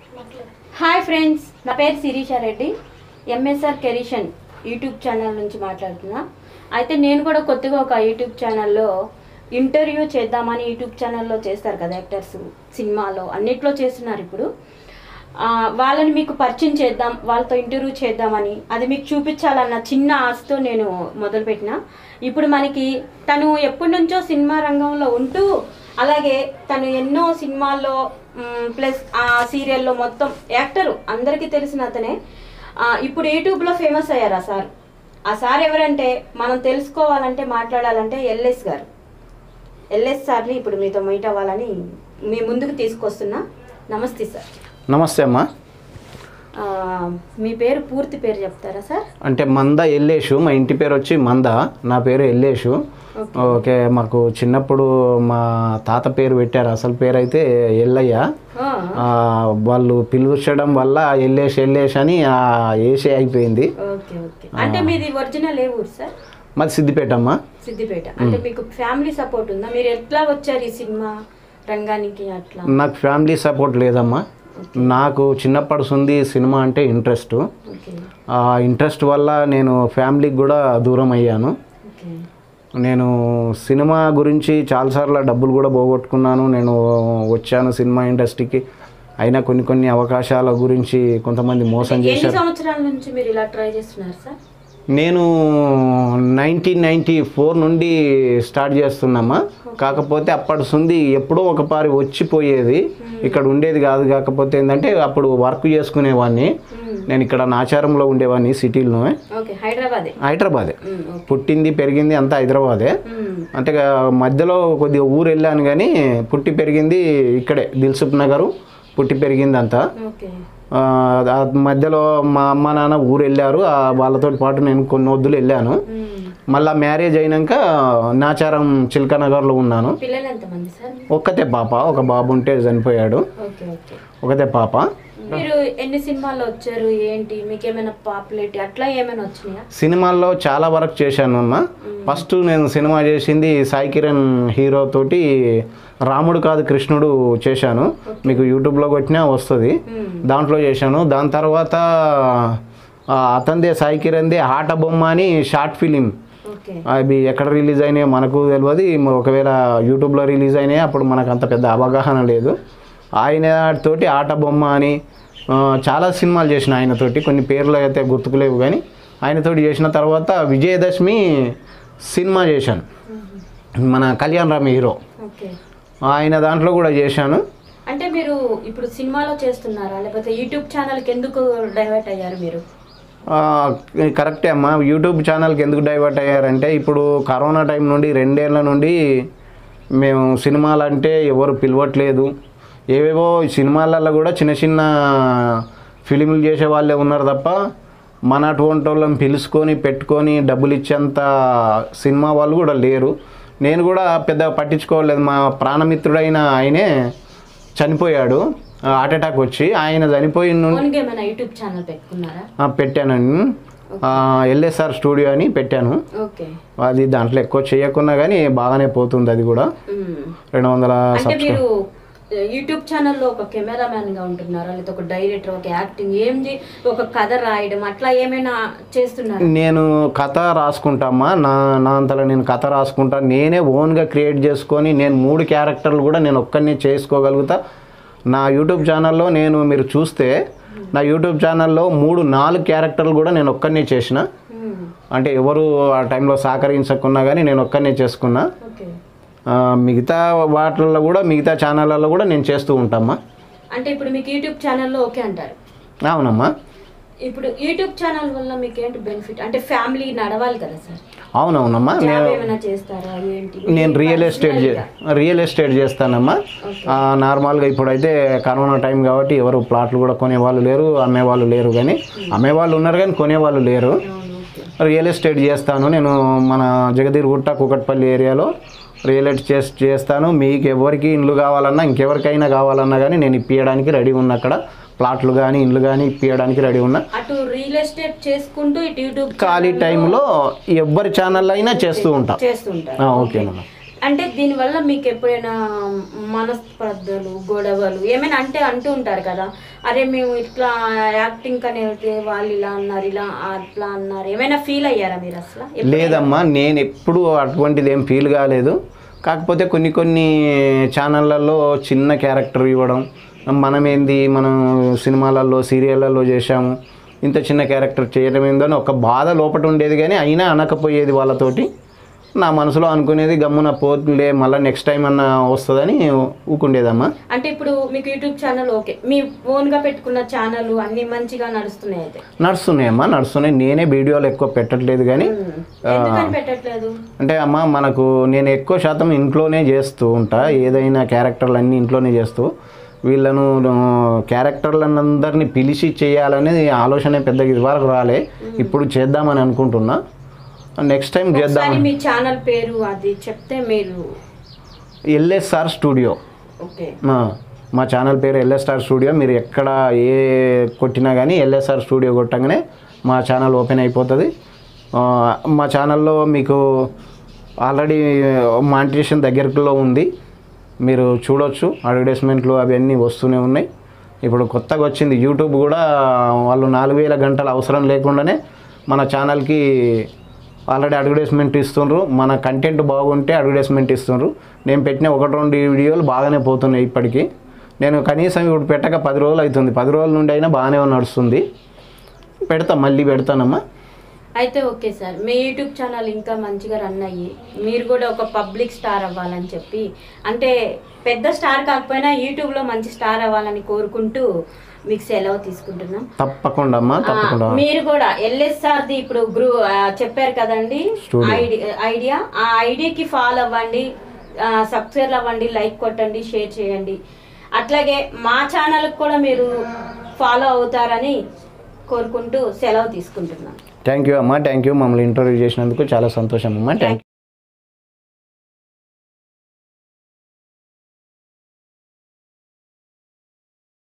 Hi friends నా పేరు Sirisha Reddy MSR కెరిషన్ యూట్యూబ్ ఛానల్ నుంచి మాట్లాడుతున్నా అయితే నేను కూడా కొత్తగా ఒక యూట్యూబ్ ఛానల్లో ఇంటర్వ్యూ చేద్దామని యూట్యూబ్ ఛానల్లో చేస్తారు కదా యాక్టర్స్ సినిమాలో అన్నిట్లో చేస్తున్నారు ఇప్పుడు ఆ, వాళ్ళని మీకు పరిచయం చేద్దాం వాళ్ళతో ఇంటర్వ్యూ చేద్దామని అది మీకు చూపించాలన్న చిన్న ఆశతో నేను మొదలుపెట్టిన ఇప్పుడు మనకి తను ఎప్పటి నుంచో సినిమా రంగంలో ఉంటూ అలాగే తను ఎన్నో సినిమాల్లో మ్, ప్లస్ ఆ సీరియల్లో మొత్తం యాక్టరు అందరికీ తెలిసిన అతనే ఆ, ఇప్పుడు యూట్యూబ్లో ఫేమస్ అయ్యారు ఆ సార్ ఆ సార్ ఎవరంటే మనం తెలుసుకోవాలంటే మాట్లాడాలంటే ఎల్ఎస్ గారు ఎల్ఎస్ సార్ని ఇప్పుడు మీతో మీట్ అవ్వాలని మీ ముందుకు తీసుకొస్తున్నా నమస్తే సార్ నమస్తే అమ్మా ఆ, మీ పేరు పూర్తి పేరు చెప్తారా సార్ అంటే మంద ఎల్లేషు మా ఇంటి పేరు వచ్చి మంద నా పేరు ఎల్లేషు ఓకే. ఓకే మాకు చిన్నప్పుడు మా తాత పేరు పెట్టారు అసలు పేరు అయితే ఎల్లయ్య ఆ, ఆ, వాళ్ళు పిలుచడం వల్ల ఎల్లేష్ ఎల్లేష్ అని ఆ ఏసే అయిపోయింది ఓకే ఓకే అంటే మీది ఒరిజినల్ ఏ ఊరు సార్ మాది సిద్దిపేట అమ్మా సిద్దిపేట అంటే మీకు ఫ్యామిలీ సపోర్ట్ ఉందా మీరు ఎట్లా వచ్చారు ఈ సినిమా రంగానికి అట్లా నాకు ఫ్యామిలీ సపోర్ట్ లేదమ్మా నాకు చిన్నప్పటి నుండి సినిమా అంటే ఇంట్రెస్ట్ ఓకే ఆ ఇంట్రెస్ట్ వల్ల నేను ఫ్యామిలీకి కూడా దూరం అయ్యాను ఓకే నేను సినిమా గురించి చాలాసార్లు డబ్బులు కూడా పోగొట్టుకున్నాను నేను వచ్చాను సినిమా ఇండస్ట్రీకి అయినా కొన్ని కొన్ని అవకాశాల గురించి కొంతమంది మోసం ఎన్ని చేశారు సంవత్సరాల నుంచి మీరు ఇలా ట్రై చేస్తున్నారు సార్ నేను నైన్టీన్ నైంటీ ఫోర్ నుండి స్టార్ట్ చేస్తున్నామా కాకపోతే అప్పటి నుండి ఎప్పుడో ఒకపారి వచ్చిపోయేది ఇక్కడ ఉండేది కాదు కాకపోతే ఏంటంటే అప్పుడు వర్క్ చేసుకునేవాడిని నేను ఇక్కడ నాచారంలో ఉండేవాడిని సిటీలో ఓకే హైదరాబాదే హైదరాబాదే మ్, ఓకే పుట్టింది పెరిగింది అంతా హైదరాబాదే మ్, అంటే ఇక మధ్యలో కొద్దిగా ఊరు వెళ్ళాను కానీ పుట్టి పెరిగింది ఇక్కడే దిల్సుఖ్ నగరు పుట్టి పెరిగింది అంతా ఓకే ఆ, ఆ మధ్యలో మా అమ్మ నాన్న ఊరు వెళ్ళారు ఆ వాళ్ళతో పాటు నేను కొన్ని వద్దులు వెళ్ళాను మ్. మళ్ళా మ్యారేజ్ అయినాక నాచారం చిల్కా నగర్లో ఉన్నాను పిల్లలు ఎంతమంది సార్ ఒక్కతే పాప ఒక బాబు ఉంటే చనిపోయాడు ఓకే ఓకే ఒకతే పాప మీరు ఎన్ని సినిమాల్లో వచ్చారు ఏంటి మీకు ఏమైనా పాపులారిటీ అట్లా ఏమైనా వచ్చినాయా సినిమాల్లో చాలా వర్క్ చేశాను అమ్మ ఫస్ట్ నేను సినిమా చేసింది సాయి కిరణ్ హీరో తోటి రాముడు కాదు కృష్ణుడు చేశాను మీకు యూట్యూబ్లో కొట్టినా వస్తుంది మ్, దాంట్లో చేశాను దాని తర్వాత ఆ, అతనిదే సాయి కిరణ్దే ఆట బొమ్మ అని షార్ట్ ఫిలిం ఓకే అవి ఎక్కడ రిలీజ్ అయినాయో మనకు తెలియదు మ- ఒకవేళ యూట్యూబ్లో రిలీజ్ అయినాయి అప్పుడు మనకు అంత పెద్ద అవగాహన లేదు ఆయన తోటి ఆట బొమ్మ అని ఆ, చాలా సినిమాలు చేసిన ఆయనతోటి కొన్ని పేర్లు అయితే గుర్తుకులేవు కానీ ఆయనతోటి చేసిన తర్వాత విజయదశమి సినిమా చేశాను మన కళ్యాణ్ రామ్ హీరో ఓకే ఆయన దాంట్లో కూడా చేశాను అంటే మీరు ఇప్పుడు సినిమాలో చేస్తున్నారా లేకపోతే యూట్యూబ్ ఛానల్కి ఎందుకు డైవర్ట్ అయ్యారు మీరు ఆ, కరెక్టే అమ్మా యూట్యూబ్ ఛానల్కి ఎందుకు డైవర్ట్ అయ్యారంటే ఇప్పుడు కరోనా టైం నుండి రెండేళ్ల నుండి మేము సినిమాలు అంటే ఎవరు పిలవట్లేదు ఏవేవో సినిమాలలో కూడా చిన్న చిన్న ఫిలింలు చేసే వాళ్ళే ఉన్నారు తప్ప మన అటువంటి వాళ్ళని పిలుచుకొని పెట్టుకొని డబ్బులు ఇచ్చేంత సినిమా వాళ్ళు కూడా లేరు నేను కూడా పెద్ద పట్టించుకోలేదు మా ప్రాణమిత్రుడైన ఆయనే చనిపోయాడు హార్ట్ అటాక్ వచ్చి ఆయన చనిపోయిన నుండి ఓన్గా ఏమైనా యూట్యూబ్ ఛానల్ పెట్టుకున్నారా ఆ, పెట్టానండి ఎల్ఎస్ఆర్ స్టూడియో అని పెట్టాను ఓకే అది దాంట్లో ఎక్కువ చేయకున్నా కానీ బాగానే పోతుంది అది కూడా మ్మ్. రెండు వందల అంటే సబ్స్క్రైబ్ మీరు యూట్యూబ్ ఛానల్లో ఒక కెమెరామ్యాన్ గా ఉంటున్నారా లేదా ఒక డైరెక్టర్ ఒక యాక్టింగ్ ఏం చే- ఒక కథ రాయడం అట్లా ఏమైనా చేస్తున్నారా నేను కథ రాసుకుంటామా నా నా అంతలో నేను కథ రాసుకుంటా నేనే ఓన్గా క్రియేట్ చేసుకొని నేను మూడు క్యారెక్టర్లు కూడా నేను ఒక్కరిని చేసుకోగలుగుతా నా యూట్యూబ్ ఛానల్లో నేను మీరు చూస్తే నా యూట్యూబ్ ఛానల్లో మూడు నాలుగు క్యారెక్టర్లు కూడా నేను ఒక్కరినే చేసిన మ్మ్. అంటే ఎవరు ఆ టైంలో సహకరించకున్నా కానీ నేను ఒక్కరినే చేసుకున్నా ఓకే ఆ, మిగతా వాటిల్లో కూడా మిగతా ఛానళ్ళల్లో కూడా నేను చేస్తూ ఉంటామ్మా అంటే ఇప్పుడు మీకు యూట్యూబ్ ఛానల్లో ఓకే అంటారు అవునమ్మా ఇప్పుడు యూట్యూబ్ ఛానల్ వల్ల మీకు ఏంటి బెనిఫిట్ అంటే ఫ్యామిలీ నడవాలి కదా సార్ అవునవునమ్మా జాబ్ నేను ఏమైనా చేస్తారా ఏంటి నేను రియల్ ఎస్టేట్ చే- రియల్ ఎస్టేట్ చేస్తానమ్మా ఆ, నార్మల్గా ఇప్పుడైతే కరోనా టైం కాబట్టి ఎవరు ప్లాట్లు కూడా కొనేవాళ్ళు లేరు అమ్మేవాళ్ళు లేరు కానీ అమ్మేవాళ్ళు ఉన్నారు కానీ కొనేవాళ్ళు లేరు అవును ఓకే రియల్ ఎస్టేట్ చేస్తాను నేను మన జగదీర్గుట్ట కుకట్పల్లి ఏరియాలో రియల్ ఎస్టేట్ చేస్తాను మీకు ఎవరికి ఇండ్లు కావాలన్నా ఇంకెవరికైనా కావాలన్నా కానీ నేను ఇప్పించడానికి రెడీ ఉన్నా అక్కడ ప్లాట్లు కానీ ఇండ్లు కానీ ఇప్పించడానికి రెడీ ఉన్నా అటు రియల్ ఎస్టేట్ చేసుకుంటూ ఇటు యూట్యూబ్ ఖాళీ టైంలో ఎవరి ఛానల్ అయినా చేస్తూ ఉంటా చేస్తుంటారు ఆ, ఓకేనమ్మా అంటే దీనివల్ల మీకు ఎప్పుడైనా మనస్పర్ధలు గొడవలు ఏమైనా అంటే అంటూ ఉంటారు కదా అరే మేము ఇట్లా యాక్టింగ్ అని వెళ్తే వాళ్ళు ఇలా అన్నారు ఇలా అట్లా అన్నారు ఏమైనా ఫీల్ అయ్యారా మీరు అసలు ఎప్పుడైనా? లేదమ్మా నేను ఎప్పుడు అటువంటిది ఏం ఫీల్ కాలేదు కాకపోతే కొన్ని కొన్ని ఛానళ్ళల్లో చిన్న క్యారెక్టర్ ఇవ్వడం మనం ఏంది మనం సినిమాలలో సీరియళ్ళల్లో చేశాము ఇంత చిన్న క్యారెక్టర్ చేయడం ఏందో అని ఒక బాధ లోపట ఉండేది కానీ అయినా అనకపోయేది వాళ్ళతోటి నా మనసులో అనుకునేది గమ్మున పోతుండే మళ్ళీ నెక్స్ట్ టైం అన్న వస్తుందని ఊకుండేదమ్మా అంటే ఇప్పుడు మీకు యూట్యూబ్ ఛానల్ ఓకే మీ ఓన్గా పెట్టుకున్న ఛానల్ అన్ని మంచిగా నడుస్తున్నాయి అయితే నడుస్తున్నాయమ్మా నడుస్తున్నాయి నేనే వీడియోలు ఎక్కువ పెట్టట్లేదు కానీ ఎందుకని పెట్టట్లేదు అంటే అమ్మ మనకు నేను ఎక్కువ శాతం ఇంట్లోనే చేస్తూ ఉంటా ఏదైనా క్యారెక్టర్లు అన్నీ ఇంట్లోనే చేస్తూ వీళ్ళను క్యారెక్టర్లను అందరినీ పిలిచి చేయాలనేది ఆలోచన పెద్దగా ఇదివరకు రాలే ఇప్పుడు చేద్దామని అనుకుంటున్నా నెక్స్ట్ టైం చేద్దాం ఒకసారి మీ ఛానల్ పేరు అది చెప్తే మీరు ఎల్ఎస్ఆర్ స్టూడియో ఓకే మా మా ఛానల్ పేరు ఎల్ఎస్ఆర్ స్టూడియో మీరు ఎక్కడ ఏ కొట్టినా కానీ ఎల్ఎస్ఆర్ స్టూడియో కొట్టగానే మా ఛానల్ ఓపెన్ అయిపోతుంది ఆ, మా ఛానల్లో మీకు ఆల్రెడీ మానిటేషన్ దగ్గరలో ఉంది మీరు చూడొచ్చు అడ్వర్టైజ్మెంట్లు అవన్నీ వస్తూనే ఉన్నాయి ఇప్పుడు కొత్తగా వచ్చింది యూట్యూబ్ కూడా వాళ్ళు నాలుగు వేల గంటలు అవసరం లేకుండానే మన ఛానల్కి ఆల్రెడీ అడ్వర్టైజ్మెంట్ ఇస్తుండ్రు మన కంటెంట్ బాగుంటే అడ్వర్టైజ్మెంట్ ఇస్తుండ్రు నేను పెట్టిన ఒకటి రెండు వీడియోలు బాగానే పోతున్నాయి ఇప్పటికీ నేను కనీసం ఇప్పుడు పెట్టక పది రోజులు అవుతుంది పది రోజుల నుండి అయినా బాగానే నడుస్తుంది పెడతా మళ్ళీ పెడతానమ్మా అయితే ఓకే సార్ మీ యూట్యూబ్ ఛానల్ ఇంకా మంచిగా రన్ అయ్యి మీరు కూడా ఒక పబ్లిక్ స్టార్ అవ్వాలని చెప్పి అంటే పెద్ద స్టార్ కాకపోయినా యూట్యూబ్లో మంచి స్టార్ అవ్వాలని కోరుకుంటూ మీకు సెలవు తీసుకుంటున్నాం తప్పకుండా అమ్మా తప్పకుండా ఆ, మీరు కూడా ఎల్ఎస్ఆర్ ది ఇప్పుడు గ్రూ ఆ, చెప్పారు కదండి Studio. ఐడి- ఐడియా ఆ ఐడియాకి ఫాలో అవ్వండి సబ్స్క్రైబ్ అవ్వండి లైక్ కొట్టండి షేర్ చేయండి అట్లాగే మా ఛానల్కి కూడా మీరు ఫాలో అవుతారని కోరుకుంటూ సెలవు తీసుకుంటున్నాం థ్యాంక్ యూ అమ్మా థ్యాంక్ యూ మమ్మల్ని ఇంటర్వ్యూ చేసినందుకు చాలా సంతోషం అమ్మా థ్యాంక్